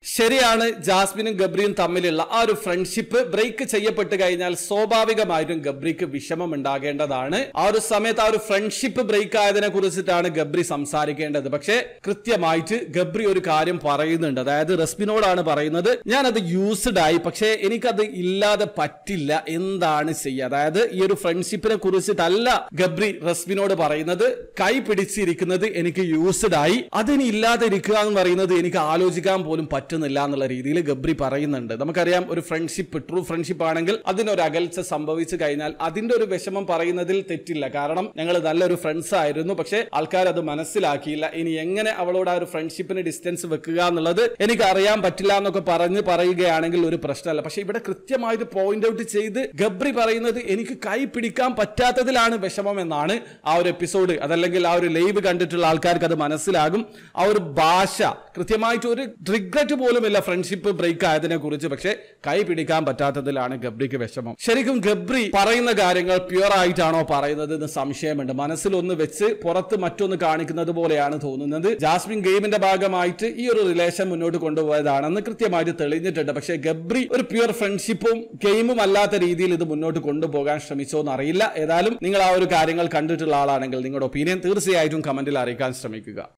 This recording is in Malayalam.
ശരിയാണ് ജാസ്മിനും ഗബ്രിയും തമ്മിലുള്ള ആ ഒരു ഫ്രണ്ട്ഷിപ്പ് ബ്രേക്ക് ചെയ്യപ്പെട്ട് കഴിഞ്ഞാൽ സ്വാഭാവികമായിട്ടും ഗബ്രിക്ക് വിഷമം ഉണ്ടാകേണ്ടതാണ് ആ ഒരു സമയത്ത് ആ ഒരു ഫ്രണ്ട്ഷിപ്പ് ബ്രേക്ക് ആയതിനെ കുറിച്ചിട്ടാണ് ഗബ്രി സംസാരിക്കേണ്ടത് പക്ഷേ കൃത്യമായിട്ട് ഗബ്രി ഒരു കാര്യം പറയുന്നുണ്ട് അതായത് റസ്മിനോടാണ് പറയുന്നത് ഞാനത് യൂസ്ഡ് ആയി പക്ഷേ എനിക്കത് ഇല്ലാതെ പറ്റില്ല എന്താണ് ചെയ്യുക അതായത് ഈ ഒരു ഫ്രണ്ട്ഷിപ്പിനെ കുറിച്ചിട്ടല്ല ഗബ്രി റസ്മിനോട് പറയുന്നത് കൈ പിടിച്ചിരിക്കുന്നത് എനിക്ക് യൂസ്ഡ് ആയി അതിനി ഇല്ലാതെ ഇരിക്കുക എന്ന് പറയുന്നത് എനിക്ക് ആലോചിക്കാൻ പോലും പറ്റുന്നില്ല എന്നുള്ള രീതിയിൽ ഗബ്രി പറയുന്നുണ്ട് നമുക്കറിയാം ഒരു ഫ്രണ്ട്ഷിപ്പ് ട്രൂ ഫ്രണ്ട്ഷിപ്പ് ആണെങ്കിൽ അതിനൊരു അകൽച്ച സംഭവിച്ചു കഴിഞ്ഞാൽ അതിന്റെ ഒരു വിഷമം പറയുന്നതിൽ തെറ്റില്ല കാരണം ഞങ്ങൾ നല്ലൊരു ഫ്രണ്ട്സ് ആയിരുന്നു പക്ഷേ ആൾക്കാർ അത് മനസ്സിലാക്കിയില്ല ഇനി എങ്ങനെ അവളോട് ആ ഒരു ഫ്രണ്ട്ഷിപ്പിന് ഡിസ്റ്റൻസ് വെക്കുക എന്നുള്ളത് എനിക്ക് അറിയാൻ പറ്റില്ല എന്നൊക്കെ പറഞ്ഞ് പറയുകയാണെങ്കിൽ ഒരു പ്രശ്നമല്ല പക്ഷെ ഇവിടെ കൃത്യമായിട്ട് പോയിന്റ് ഔട്ട് ചെയ്ത് ഗബ്രി പറയുന്നത് എനിക്ക് കൈ പിടിക്കാൻ പറ്റാത്തതിലാണ് വിഷമം എന്നാണ് ആ ഒരു എപ്പിസോഡ് അതല്ലെങ്കിൽ ആ ഒരു ലൈവ് കണ്ടിട്ടുള്ള ആൾക്കാർക്ക് അത് മനസ്സിലാകും ആ ഒരു ഭാഷ കൃത്യമായിട്ട് ഒരു റിഗ്രറ്റ് പോലുമില്ല ഫ്രണ്ട്ഷിപ്പ് ബ്രേക്ക് ആയതിനെ കുറിച്ച് പക്ഷെ കൈ പിടിക്കാൻ പറ്റാത്തതിലാണ് ഗബ്രിക്ക് വിഷമം ശരിക്കും ഗബ്രി പറയുന്ന കാര്യങ്ങൾ പ്യുവർ ആയിട്ടാണോ പറയുന്നത് എന്ന് സംശയമുണ്ട് മനസ്സിലൊന്ന് വെച്ച് പുറത്ത് മറ്റൊന്ന് കാണിക്കുന്നത് പോലെയാണ് തോന്നുന്നത് ജാസ്മിൻ ഗെയിമിന്റെ ഭാഗമായിട്ട് ഈ ഒരു റിലേഷൻ മുന്നോട്ട് കൊണ്ടുപോയതാണെന്ന് കൃത്യമായിട്ട് തെളിഞ്ഞിട്ടുണ്ട് പക്ഷേ ഗബ്രി ഒരു പ്യുവർ ഫ്രണ്ട്ഷിപ്പും ഗെയിമും അല്ലാത്ത രീതിയിൽ ഇത് മുന്നോട്ട് കൊണ്ടുപോകാൻ ശ്രമിച്ചോ എന്നറിയില്ല ഏതായാലും നിങ്ങൾ ആ ഒരു കാര്യങ്ങൾ കണ്ടിട്ടുള്ള ആളാണെങ്കിൽ നിങ്ങളുടെ ഒപ്പീനിയൻ തീർച്ചയായിട്ടും കമന്റിൽ അറിയിക്കാൻ ശ്രമിക്കുക